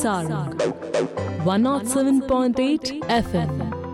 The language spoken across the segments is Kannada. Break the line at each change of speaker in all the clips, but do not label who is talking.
Sarang 107.8 FM.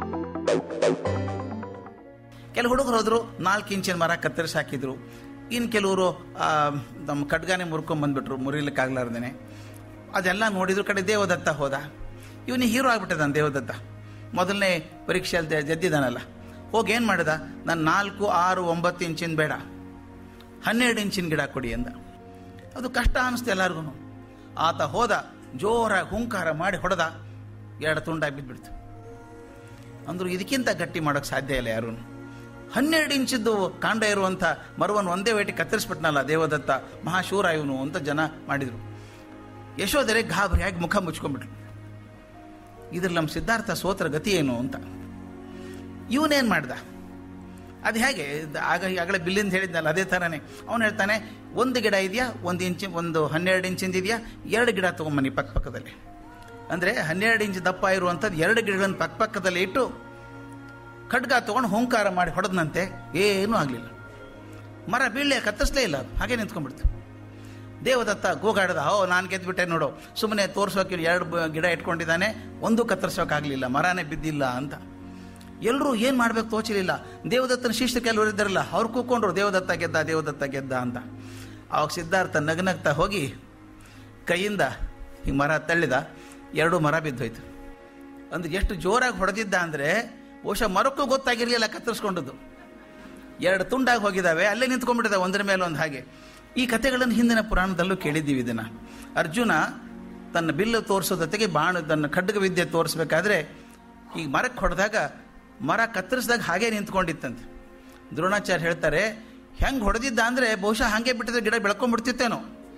ಕೆಲವು ಹುಡುಗರು ಹೋದ್ರು ನಾಲ್ಕು ಇಂಚಿನ ಮರ ಕತ್ತರಿಸಿ ಹಾಕಿದ್ರು ಇನ್ನು ಕೆಲವರು ನಮ್ಮ ಖಡ್ಗಾನೆ ಮುರ್ಕೊಂಡ್ ಬಂದ್ಬಿಟ್ರು ಮುರಿಲಿಕ್ಕಾಗ್ಲಾರ್ದೇನೆ ಅದೆಲ್ಲ ನೋಡಿದ್ರು ಕಡೆ ದೇವದತ್ತ ಹೋದ ಇವನು ಹೀರೋ ಆಗ್ಬಿಟ್ಟಿದ್ದಾನೆ ದೇವದತ್ತ ಮೊದಲನೇ ಪರೀಕ್ಷೆಯಲ್ಲಿ ಜ- ಗೆದ್ದಿದ್ದಾನಲ್ಲ ಹೋಗಿ ಏನು ಮಾಡಿದ ನಾನು ನಾಲ್ಕು ಆರು ಒಂಬತ್ತು ಇಂಚಿನ ಬೇಡ ಹನ್ನೆರಡು ಇಂಚಿನ ಗಿಡ ಕೊಡಿ ಅಂದ ಅದು ಕಷ್ಟ ಅನಿಸ್ತು ಎಲ್ಲರಿಗೂ ಆತ ಹೋದ ಜೋರಾಗಿ ಹುಂಕಾರ ಮಾಡಿ ಹೊಡೆದ ಎರಡು ತುಂಡಾಗಿ ಬಿದ್ದುಬಿಡ್ತು ಅಂದ್ರು ಇದಕ್ಕಿಂತ ಗಟ್ಟಿ ಮಾಡೋಕ್ಕೆ ಸಾಧ್ಯ ಇಲ್ಲ ಯಾರೂ ಹನ್ನೆರಡು ಇಂಚಿದ್ದು ಕಾಂಡ ಇರುವಂಥ ಮರವನ್ನು ಒಂದೇ ವೇಟಿ ಕತ್ತರಿಸ್ಬಿಟ್ನಲ್ಲ ದೇವದತ್ತ ಮಹಾಶೂರ ಇವನು ಅಂತ ಜನ ಮಾಡಿದರು ಯಶೋಧರೆ ಗಾಬರಿಯಾಗಿ ಮುಖ ಮುಚ್ಕೊಂಡ್ಬಿಟ್ಲು ಇದ್ರಲ್ಲಿ ನಮ್ಮ ಸಿದ್ಧಾರ್ಥ ಸೋತ್ರ ಗತಿ ಏನು ಅಂತ ಇವನೇನು ಮಾಡ್ದ ಅದು ಹೇಗೆ ಇದ್- ಆಗ ಆಗಲೇ ಬಿಲ್ಲಿಂದ ಹೇಳಿದ್ನಲ್ಲ ಅದೇ ಥರನೇ ಅವನು ಹೇಳ್ತಾನೆ ಒಂದು ಗಿಡ ಇದೆಯಾ ಒಂದು ಇಂಚಿ ಒಂದು ಹನ್ನೆರಡು ಇಂಚಿಂದ ಇದೆಯಾ ಎರಡು ಗಿಡ ತೊಗೊಂಬನ್ನಿ ಪಕ್ಕ ಪಕ್ಕದಲ್ಲಿ ಅಂದರೆ ಹನ್ನೆರಡು ಇಂಚ್ ದಪ್ಪ ಇರುವಂಥದ್ದು ಎರಡು ಗಿಡಗಳನ್ನು ಪಕ್ಕ ಪಕ್ಕದಲ್ಲಿ ಇಟ್ಟು ಖಡ್ಗ ತೊಗೊಂಡು ಹುಂಕಾರ ಮಾಡಿ ಹೊಡೆದ್ನಂತೆ ಏನೂ ಆಗಲಿಲ್ಲ ಮರ ಬೀಳ್ಳೆ ಕತ್ತರಿಸಲೇ ಇಲ್ಲ ಅದು ಹಾಗೆ ನಿಂತ್ಕೊಂಡ್ಬಿಡ್ತು ದೇವದತ್ತ ಗೋಗಾಡ್ದ ಓ ನಾನು ಗೆದ್ಬಿಟ್ಟೆ ನೋಡು ಸುಮ್ಮನೆ ತೋರ್ಸೋಕೆ ಎರಡು ಬ- ಗಿಡ ಇಟ್ಕೊಂಡಿದ್ದಾನೆ ಒಂದು ಕತ್ತರಿಸೋಕ್ಕಾಗಲಿಲ್ಲ ಮರನೇ ಬಿದ್ದಿಲ್ಲ ಅಂತ ಎಲ್ಲರೂ ಏನು ಮಾಡ್ಬೇಕು ತೋಚಲಿಲ್ಲ ದೇವದತ್ತನ ಶಿಷ್ಯ ಕೆಲವರು ಇದ್ದಾರಲ್ಲ ಅವ್ರು ಕೂತ್ಕೊಂಡ್ರು ದೇವದತ್ತ ಗೆದ್ದ ದೇವದತ್ತ ಗೆದ್ದ ಅಂತ ಅವಾಗ ಸಿದ್ಧಾರ್ಥ ನಗನಗ್ತಾ ಹೋಗಿ ಕೈಯಿಂದ ಈ ಮರ ತಳ್ಳಿದ ಎರಡು ಮರ ಬಿದ್ದೋಯ್ತು ಅಂದ್ರೆ ಎಷ್ಟು ಜೋರಾಗಿ ಹೊಡೆದಿದ್ದ ಅಂದರೆ ಬಹುಶಃ ಮರಕ್ಕೂ ಗೊತ್ತಾಗಿರಲಿಲ್ಲ ಕತ್ತರಿಸ್ಕೊಂಡದ್ದು ಎರಡು ತುಂಡಾಗಿ ಹೋಗಿದ್ದಾವೆ ಅಲ್ಲೇ ನಿಂತ್ಕೊಂಡ್ಬಿಟ್ಟಿದೆ ಒಂದರ ಮೇಲೆ ಒಂದು ಹಾಗೆ ಈ ಕಥೆಗಳನ್ನು ಹಿಂದಿನ ಪುರಾಣದಲ್ಲೂ ಕೇಳಿದ್ದೀವಿ ಇದನ್ನು ಅರ್ಜುನ ತನ್ನ ಬಿಲ್ಲು ತೋರಿಸೋ ಜೊತೆಗೆ ಬಾಣ ತನ್ನ ಖಡ್ಗ ವಿದ್ಯೆ ತೋರಿಸ್ಬೇಕಾದ್ರೆ ಈ ಮರಕ್ಕೆ ಹೊಡೆದಾಗ ಮರ ಕತ್ತರಿಸಿದಾಗ ಹಾಗೆ ನಿಂತ್ಕೊಂಡಿತ್ತಂತೆ ದ್ರೋಣಾಚಾರ್ಯ ಹೇಳ್ತಾರೆ ಹೆಂಗೆ ಹೊಡೆದಿದ್ದ ಅಂದರೆ ಬಹುಶಃ ಹಾಗೆ ಬಿಟ್ಟಿದ್ರೆ ಗಿಡ ಬೆಳ್ಕೊಂಡ್ಬಿಡ್ತಿತ್ತೇನೋ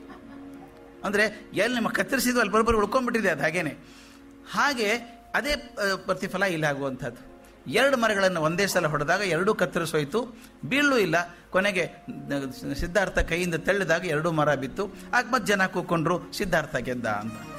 ಅಂದರೆ ಎಲ್ಲಿ ನಿಮ್ಮ ಕತ್ತರಿಸಿದ್ವು ಅಲ್ಲಿ ಬರೋಬ್ಬರಿ ಉಳ್ಕೊಂಡ್ಬಿಟ್ಟಿದೆ ಅದು ಹಾಗೇನೆ ಹಾಗೆ ಅದೇ ಆ, ಪ್ರತಿಫಲ ಇಲ್ಲಿ ಆಗುವಂಥದ್ದು ಎರಡು ಮರಗಳನ್ನು ಒಂದೇ ಸಲ ಹೊಡೆದಾಗ ಎರಡೂ ಕತ್ತರಿಸೋಯ್ತು ಬೀಳು ಇಲ್ಲ ಕೊನೆಗೆ ನ- ಸಿದ್ಧಾರ್ಥ ಕೈಯಿಂದ ತಳ್ಳಿದಾಗ ಎರಡೂ ಮರ ಬಿತ್ತು ಆಗ ಮತ್ತೆ ಜನ ಕೂತ್ಕೊಂಡ್ರು ಸಿದ್ಧಾರ್ಥ ಗೆದ್ದ ಅಂತ